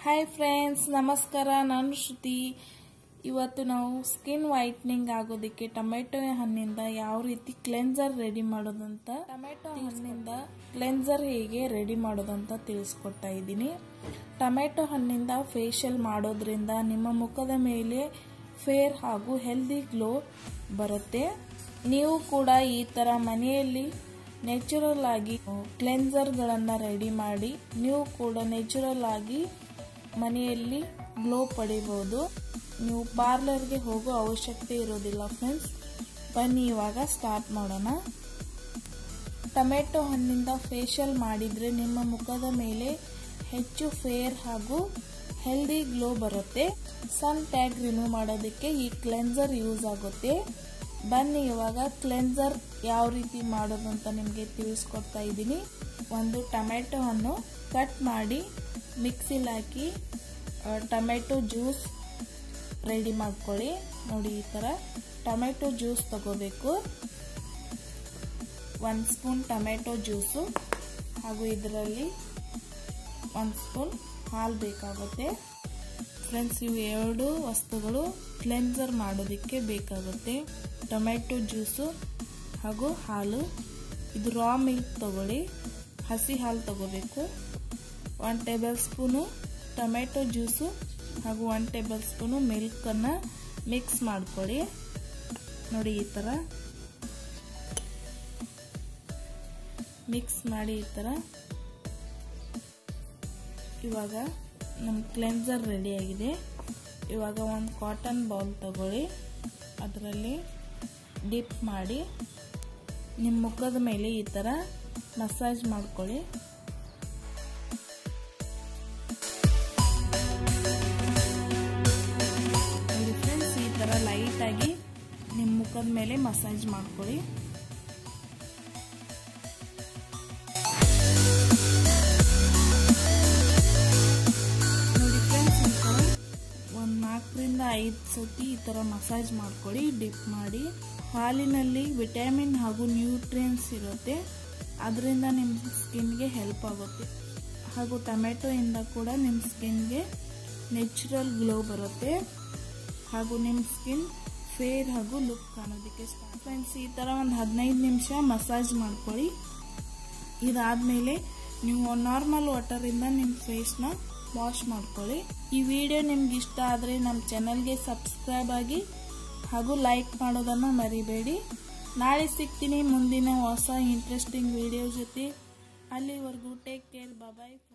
hi friends ನಮಸ್ಕಾರ ನಾನು ಶ್ರುತಿ ಇವತ್ತು ನಾವು ಸ್ಕಿನ್ ವೈಟ್ನಿಂಗ್ ಆಗೋದಕ್ಕೆ ಟೊಮೆಟೊ ಹಣ್ಣಿಂದ ಯಾವ ರೀತಿ ಕ್ಲೆನ್ಸರ್ ರೆಡಿ ಮಾಡೋದಂತ ಟೊಮೆಟೊ ಹಣ್ಣಿಂದ ಕ್ಲೆನ್ಸರ್ ಹೇಗೆ ರೆಡಿ ಮಾಡೋದಂತ ತಿಳಿಸ್ಕೊಡ್ತಾ ಇದ್ದೀನಿ ಟೊಮೆಟೊ ಹಣ್ಣಿಂದ ಫೇಶಿಯಲ್ ಮಾಡೋದ್ರಿಂದ ನಿಮ್ಮ ಮುಖದ ಮೇಲೆ ಫೇರ್ ಹಾಗೂ ಹೆಲ್ದಿ ಗ್ಲೋ ಬರುತ್ತೆ ನೀವು ಕೂಡ ಈ ತರ ಮನೆಯಲ್ಲಿ ನ್ಯಾಚುರಲ್ ಆಗಿ ಕ್ಲೆನ್ಸರ್ಗಳನ್ನು ರೆಡಿ ಮಾಡಿ ನೀವು ಕೂಡ ನ್ಯಾಚುರಲ್ ಆಗಿ ಮನೆಯಲ್ಲಿ ಗ್ಲೋ ಪಡಿಬಹುದು ನೀವು ಪಾರ್ಲರ್ಗೆ ಹೋಗೋ ಅವಶ್ಯಕತೆ ಇರೋದಿಲ್ಲ ಫ್ರೆಂಡ್ಸ್ ಬನ್ನಿ ಇವಾಗ ಸ್ಟಾರ್ಟ್ ಮಾಡೋಣ ಟೊಮೆಟೊ ಹಣ್ಣಿಂದ ಫೇಶಿಯಲ್ ಮಾಡಿದರೆ ನಿಮ್ಮ ಮುಖದ ಮೇಲೆ ಹೆಚ್ಚು ಫೇರ್ ಹಾಗೂ ಹೆಲ್ದಿ ಗ್ಲೋ ಬರುತ್ತೆ ಸನ್ ಟ್ಯಾಗ್ ರಿಮೂವ್ ಮಾಡೋದಕ್ಕೆ ಈ ಕ್ಲೆನ್ಸರ್ ಯೂಸ್ ಆಗುತ್ತೆ ಬನ್ನಿ ಇವಾಗ ಕ್ಲೆನ್ಸರ್ ಯಾವ ರೀತಿ ಮಾಡೋದು ಅಂತ ನಿಮಗೆ ತಿಳಿಸ್ಕೊಡ್ತಾ ಇದ್ದೀನಿ ಒಂದು ಟೊಮೆಟೊ ಹಣ್ಣು ಕಟ್ ಮಾಡಿ ಮಿಕ್ಸಿಲಿ ಹಾಕಿ ಟೊಮೆಟೊ ಜ್ಯೂಸ್ ರೆಡಿ ಮಾಡ್ಕೊಳ್ಳಿ ನೋಡಿ ಈ ಥರ ಟೊಮೆಟೊ ಜ್ಯೂಸ್ ತಗೋಬೇಕು ಒಂದು ಸ್ಪೂನ್ ಟೊಮೆಟೊ ಜ್ಯೂಸು ಹಾಗೂ ಇದರಲ್ಲಿ ಒಂದು ಸ್ಪೂನ್ ಹಾಲು ಬೇಕಾಗುತ್ತೆ ಫ್ರೆಂಡ್ಸ್ ಇವು ಎರಡು ವಸ್ತುಗಳು ಕ್ಲೆನ್ಸರ್ ಮಾಡೋದಕ್ಕೆ ಬೇಕಾಗುತ್ತೆ ಟೊಮೆಟೊ ಜ್ಯೂಸು ಹಾಗೂ ಹಾಲು ಇದು ರಾ ಮಿಲ್ಕ್ ತಗೊಳ್ಳಿ ಹಸಿ ಹಾಲು ತಗೋಬೇಕು one tablespoon tomato juice ಹಾಗೂ ಒನ್ ಟೇಬಲ್ ಸ್ಪೂನು ಮಿಲ್ಕನ್ನು ಮಿಕ್ಸ್ ಮಾಡ್ಕೊಳ್ಳಿ ನೋಡಿ ಈ ಥರ ಮಿಕ್ಸ್ ಮಾಡಿ ಈ ಥರ ಇವಾಗ ನಮ್ಮ ಕ್ಲೆನ್ಸರ್ ರೆಡಿಯಾಗಿದೆ ಇವಾಗ ಒಂದು ಕಾಟನ್ ಬೌಲ್ ತಗೊಳ್ಳಿ ಅದರಲ್ಲಿ ಡಿಪ್ ಮಾಡಿ ನಿಮ್ಮ ಮುಖದ ಮೇಲೆ ಈ ಥರ ಮಸಾಜ್ ಮಾಡ್ಕೊಳ್ಳಿ ಫ್ರೆಂಡ್ಸ್ ಈ ಥರ ಲೈಟಾಗಿ ನಿಮ್ಮ ಮುಖದ ಮೇಲೆ ಮಸಾಜ್ ಮಾಡ್ಕೊಳ್ಳಿ ನೋಡಿ ಫ್ರೆಂಡ್ಸ್ ಈ ಥರ ಒಂದು ನಾಲ್ಕರಿಂದ ಐದು ಸತಿ ಈ ಥರ ಮಸಾಜ್ ಮಾಡ್ಕೊಳ್ಳಿ ಡಿಪ್ ಮಾಡಿ ಹಾಲಿನಲ್ಲಿ ವಿಟಮಿನ್ ಹಾಗೂ ನ್ಯೂಟ್ರಿಯನ್ಸ್ ಇರುತ್ತೆ ಅದರಿಂದ ನಿಮ್ಮ ಸ್ಕಿನ್ಗೆ ಹೆಲ್ಪ್ ಆಗುತ್ತೆ ಹಾಗೂ ಟೊಮೆಟೊ ಇಂದ ಕೂಡ ನಿಮ್ಮ ಸ್ಕಿನ್ಗೆ ನ್ಯಾಚುರಲ್ ಗ್ಲೋ ಬರುತ್ತೆ ಹಾಗೂ ನಿಮ್ಮ ಸ್ಕಿನ್ ಫೇರ್ ಹಾಗೂ ಲುಕ್ ಕಾಣೋದಕ್ಕೆ ಸ್ಟಾರ್ಟ್ ಫ್ರೆಂಡ್ಸ್ ಈ ಥರ ಒಂದು ಹದಿನೈದು ನಿಮಿಷ ಮಸಾಜ್ ಮಾಡ್ಕೊಳ್ಳಿ ಇದಾದಮೇಲೆ ನೀವು ನಾರ್ಮಲ್ ವಾಟರಿಂದ ನಿಮ್ಮ ಫೇಸ್ನ ವಾಶ್ ಮಾಡ್ಕೊಳ್ಳಿ ಈ ವಿಡಿಯೋ ನಿಮ್ಗೆ ಇಷ್ಟ ಆದರೆ ನಮ್ಮ ಚಾನಲ್ಗೆ ಸಬ್ಸ್ಕ್ರೈಬ್ ಆಗಿ ಹಾಗೂ ಲೈಕ್ ಮಾಡೋದನ್ನು ಮರಿಬೇಡಿ ನಾಳೆ ಸಿಗ್ತೀನಿ ಮುಂದಿನ ಹೊಸ ಇಂಟ್ರೆಸ್ಟಿಂಗ್ ವಿಡಿಯೋ ಜೊತೆ ಅಲ್ಲಿವರೆಗೂ ಟೇಕ್ ಕೇರ್ ಬಾಯ್